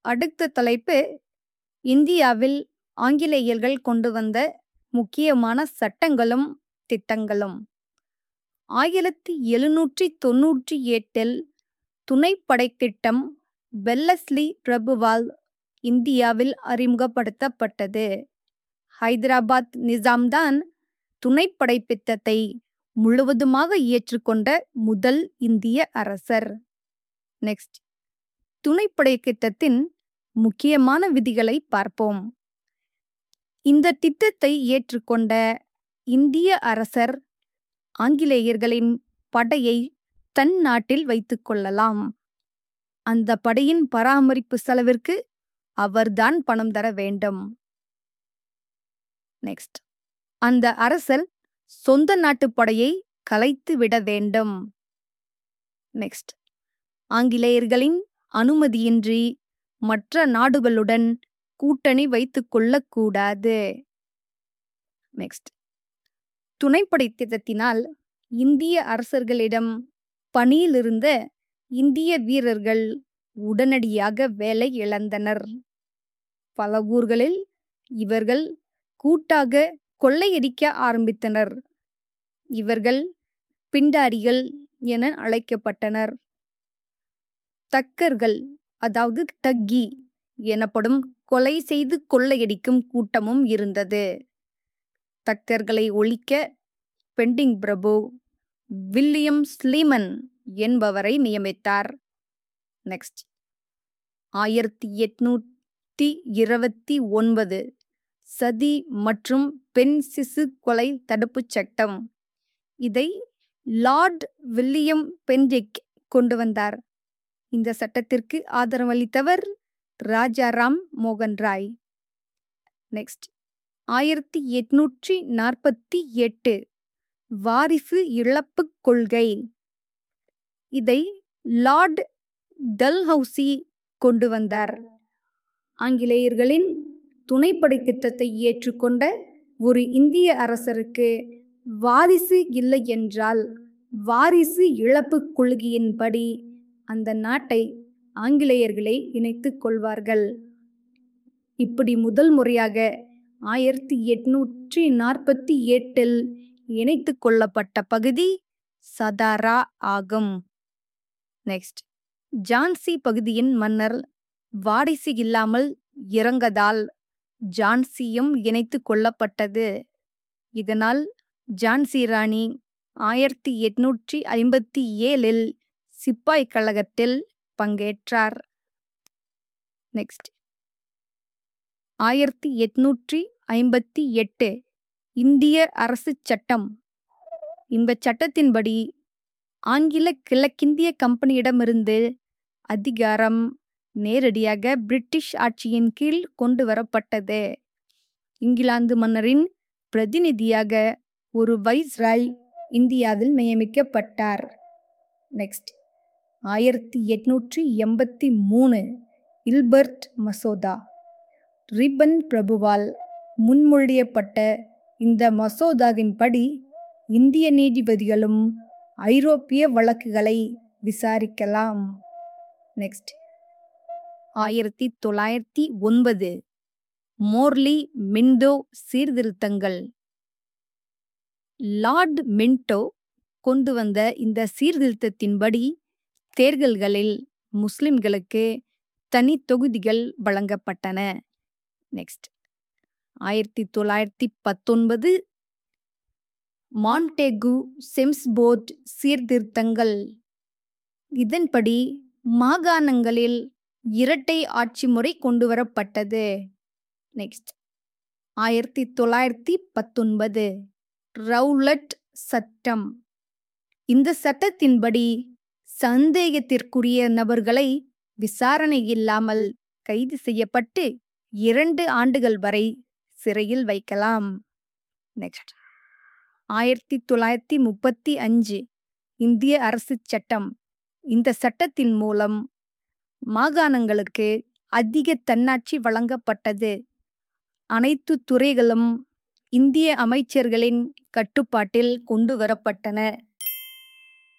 அடுத்த தலைப்பு இந்தியாவில் ஆங்கிலேயர்கள் கொண்டு வந்த முக்கியமான சட்டங்களும் திட்டங்களும் ஆயிரத்தி எழுநூற்றி தொன்னூற்றி எட்டில் துணைப்படை திட்டம் வெல்லஸ்லி பிரபுவால் இந்தியாவில் அறிமுகப்படுத்தப்பட்டது ஹைதராபாத் நிசாம்தான் துணைப்படை திட்டத்தை முழுவதுமாக ஏற்றுக்கொண்ட முதல் இந்திய அரசர் நெக்ஸ்ட் துணைப்படை திட்டத்தின் முக்கியமான விதிகளை பார்ப்போம் இந்த திட்டத்தை ஏற்றுக்கொண்ட இந்திய அரசர் ஆங்கிலேயர்களின் படையை தன் நாட்டில் வைத்துக் கொள்ளலாம் அந்த படையின் பராமரிப்பு செலவிற்கு அவர்தான் பணம் தர வேண்டும் நெக்ஸ்ட் அந்த அரசர் சொந்த நாட்டு படையை கலைத்து விட வேண்டும் நெக்ஸ்ட் ஆங்கிலேயர்களின் அனுமதியின்றி மற்ற நாடுகளுடன் கூட்டணி வைத்துக் கொள்ளக்கூடாது நெக்ஸ்ட் துணைப்படை திட்டத்தினால் இந்திய அரசர்களிடம் பணியிலிருந்த இந்திய வீரர்கள் உடனடியாக வேலை இழந்தனர் பல ஊர்களில் இவர்கள் கூட்டாக கொள்ளையடிக்க ஆரம்பித்தனர் இவர்கள் பிண்டாரிகள் என அழைக்கப்பட்டனர் தக்கர்கள் அதாவது தக்கி எனப்படும் கொலை செய்து கொள்ளையடிக்கும் கூட்டமும் இருந்தது தக்கர்களை ஒழிக்க பெண்டிங் பிரபு வில்லியம் ஸ்லீமன் என்பவரை நியமித்தார் நெக்ஸ்ட் ஆயிரத்தி எட்நூத்தி இருபத்தி ஒன்பது சதி மற்றும் பெண் சிசு கொலை தடுப்புச் சட்டம் இதை லார்ட் வில்லியம் பென்டிக் கொண்டு வந்தார் இந்த சட்டத்திற்கு ஆதரவளித்தவர் ராஜாராம் மோகன் ராய் நெக்ஸ்ட் ஆயிரத்தி எட்நூற்றி நாற்பத்தி எட்டு வாரிசு இழப்பு கொள்கை இதை லார்ட் டல்ஹவுசி கொண்டு வந்தார் ஆங்கிலேயர்களின் துணைப்படை திட்டத்தை ஏற்றுக்கொண்ட ஒரு இந்திய அரசருக்கு வாரிசு இல்லை என்றால் வாரிசு இழப்பு கொள்கையின்படி அந்த நாட்டை ஆங்கிலேயர்களை இணைத்துக் கொள்வார்கள் இப்படி முதல் முறையாக ஆயிரத்தி எட்நூற்றி நாற்பத்தி எட்டில் இணைத்து கொள்ளப்பட்ட பகுதி சதாரா ஆகும் நெக்ஸ்ட் ஜான்சி பகுதியின் மன்னர் வாரிசு இல்லாமல் இறங்கதால் ஜான்சியும் இணைத்து கொள்ளப்பட்டது இதனால் ஜான்சி ராணி ஆயிரத்தி எட்நூற்றி ஐம்பத்தி ஏழில் சிப்பாய் கழகத்தில் பங்கேற்றார் நெக்ஸ்ட் ஆயிரத்தி எட்நூற்றி ஐம்பத்தி எட்டு இந்திய அரசு சட்டம் இந்த சட்டத்தின்படி ஆங்கில கிழக்கிந்திய கம்பெனியிடமிருந்து அதிகாரம் நேரடியாக பிரிட்டிஷ் ஆட்சியின் கீழ் கொண்டு வரப்பட்டது இங்கிலாந்து மன்னரின் பிரதிநிதியாக ஒரு வைஸ்ராய் இந்தியாவில் நியமிக்கப்பட்டார் நெக்ஸ்ட் ஆயிரத்தி எட்நூற்றி எண்பத்தி மூணு இல்பர்ட் மசோதா ரிப்பன் பிரபுவால் முன்மொழியப்பட்ட இந்த மசோதாவின்படி இந்திய நீதிபதிகளும் ஐரோப்பிய வழக்குகளை விசாரிக்கலாம் நெக்ஸ்ட் ஆயிரத்தி தொள்ளாயிரத்தி ஒன்பது மோர்லி மின்டோ சீர்திருத்தங்கள் லார்ட் மின்டோ கொண்டு வந்த இந்த சீர்திருத்தத்தின்படி தேர்தல்களில் முஸ்லிம்களுக்கு தனி தொகுதிகள் வழங்கப்பட்டன நெக்ஸ்ட் ஆயிரத்தி தொள்ளாயிரத்தி பத்தொன்பது மான்டேகு செம்ஸ்போர்ட் சீர்திருத்தங்கள் இதன்படி மாகாணங்களில் இரட்டை ஆட்சி முறை கொண்டு வரப்பட்டது நெக்ஸ்ட் ஆயிரத்தி தொள்ளாயிரத்தி பத்தொன்பது ரவுலட் சட்டம் இந்த சட்டத்தின்படி சந்தேகத்திற்குரிய நபர்களை விசாரணை இல்லாமல் கைது செய்யப்பட்டு இரண்டு ஆண்டுகள் வரை சிறையில் வைக்கலாம் நெக்ஸ்ட் ஆயிரத்தி தொள்ளாயிரத்தி முப்பத்தி அஞ்சு இந்திய அரசு சட்டம் இந்த சட்டத்தின் மூலம் மாகாணங்களுக்கு அதிக தன்னாட்சி வழங்கப்பட்டது அனைத்து துறைகளும் இந்திய அமைச்சர்களின் கட்டுப்பாட்டில் கொண்டு வரப்பட்டன